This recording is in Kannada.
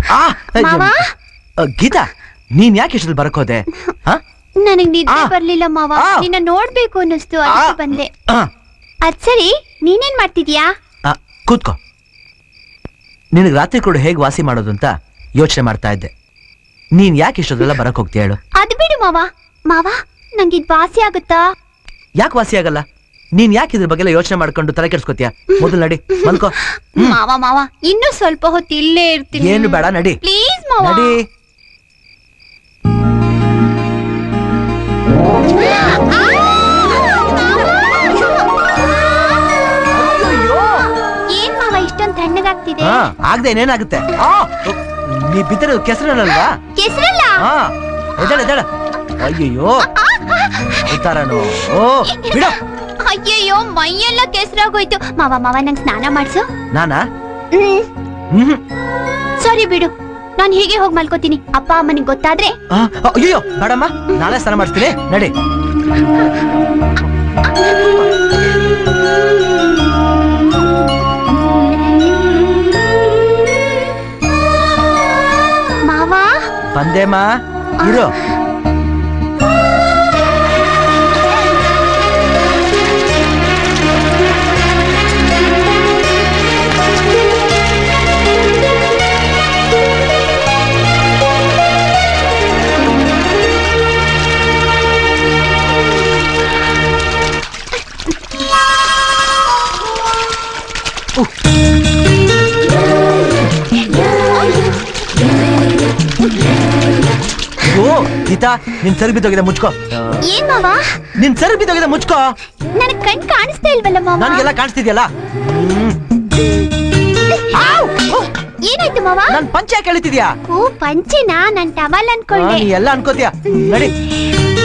ಆ, ಮಾವ? ಆ, ಗೀತಾ ನೀನ್ ಯಾಕೆ ಇಷ್ಟೊಂದು ಬರಕ್ ಹೋದೆ ಆ? ನನಗ್ ನಿದ್ದೆ ಆ. ಬರ್ಲಿಲ್ಲ ಮಾವ ಆ. ನಿನ್ನ ನೋಡ್ಬೇಕು ಅನ್ನಿಸ್ತು ಅದಕ್ಕೆ ಬಂದೆ ಆ, ಅದ್ ಸರಿ ನೀನೇನ್ ಮಾಡ್ತಿದ್ಯಾ ಆ, ಕೂತ್ಕೋ ನಿನಗೆ ರಾತ್ರಿ ಕೂಡ ಹೇಗೆ ವಾಸಿ ಮಾಡೋದು ಅಂತ ಯೋಚನೆ ಮಾಡ್ತಾ ಇದ್ದೆ ನೀನ್ ಯಾಕೆ ಇಷ್ಟೊಂದೆಲ್ಲ ಬರಕ್ ಹೋಗ್ತೀಯ ಹೇಳು ಅದು ಬಿಡು ಮಾವ ಮಾವ ನಂಗಿದ್ ವಾಸಿ ಆಗುತ್ತಾ ಯಾಕೆ ವಾಸಿ ಆಗಲ್ಲ ನೀನ್ ಯಾಕೆ ಇದ್ರ ಬಗ್ಗೆ ಎಲ್ಲ ಯೋಚನೆ ಮಾಡ್ಕೊಂಡು ತಲೆ ಕೆಡ್ಸ್ಕೊತೀಯ ಮೊದಲು ನಡಿ ಮಲ್ಕೋ ಮಾವ ಮಾವ ಇನ್ನೂ ಸ್ವಲ್ಪ ಹೊತ್ತು ಇಲ್ಲೇ ಇರ್ತೀನಿ ಏನು ಬೇಡ ನಡಿ ಪ್ಲೀಸ್ ಮಾವ ನಡಿ ಏನ್ ಮಾವ ಇಷ್ಟೊಂದ್ ತಣ್ಣಗಾಗ್ತಿದೆ ಹಾ ಆಗದೆ ಏನೇನಾಗುತ್ತೆ ಆ, ನೀ ಬಿದ್ದಿರೋದು ಕೆಸರಲ್ವಾ ಕೆಸರಲ್ಲ ಹಾ ಎದ್ದಾಳ ಎದ್ದಾಳ ಅಯ್ಯಯ್ಯೋ ಉತ್ತಾರನು ಓ ಬಿಡ ಅಯ್ಯಯ್ಯೋ ಮೈಯೆಲ್ಲ ಕೆಸರಾಗೋಯ್ತು ಮಾವ ಮಾವ ನಂಗ್ ಸ್ನಾನ ಮಾಡ್ಸು ನಾನಾ ಹ್ಮ್ ಹ್ಮ್ ಸರಿ ಬಿಡು ನಾನ್ ಹೀಗೆ ಹೋಗಿ ಮಲ್ಕೋತೀನಿ ಅಪ್ಪ ಅಮ್ಮನಿಗೆ ಗೊತ್ತಾದ್ರೆ ಆ, ಅಯ್ಯಯ್ಯೋ ಬೇಡಮ್ಮ ನಾಳೆ ಸ್ನಾನ ಮಾಡಿಸ್ತೀನಿ ನಡಿ ಮಾವ ಬಂದೇಮ್ಮ ಇರು ಓ ಗೀತಾ ನಿನ್ ಸರಿ ಬಿದ್ದೋಗಿದೆ ಮುಚ್ಕೋ ಏನ್ ಮಾವ ನಿನ್ ಸರಿ ಬಿದ್ದೋಗಿದೆ ಮುಚ್ಕೋ ನನಗ್ ಕಣ್ ಕಾಣಿಸ್ತಾ ಇಲ್ವಲ್ಲ ಮಾವ ನನ್ಗೆಲ್ಲ ಕಾಣಿಸ್ತಿದ್ಯಲ್ಲ ಹ್ಮ್. ಏನಾಯ್ತು ಮಾವ ನನ್ ಪಂಚ ಯಾಕೆ ಎಳಿತಿದ್ಯಾ ಓ ಪಂಚೆನಾ ನನ್ ಟವಲ್ ಆ, ಅನ್ಕೊಂಡೆ ನೀ ಎಲ್ಲ ಅನ್ಕೋತೀಯ ನಡಿ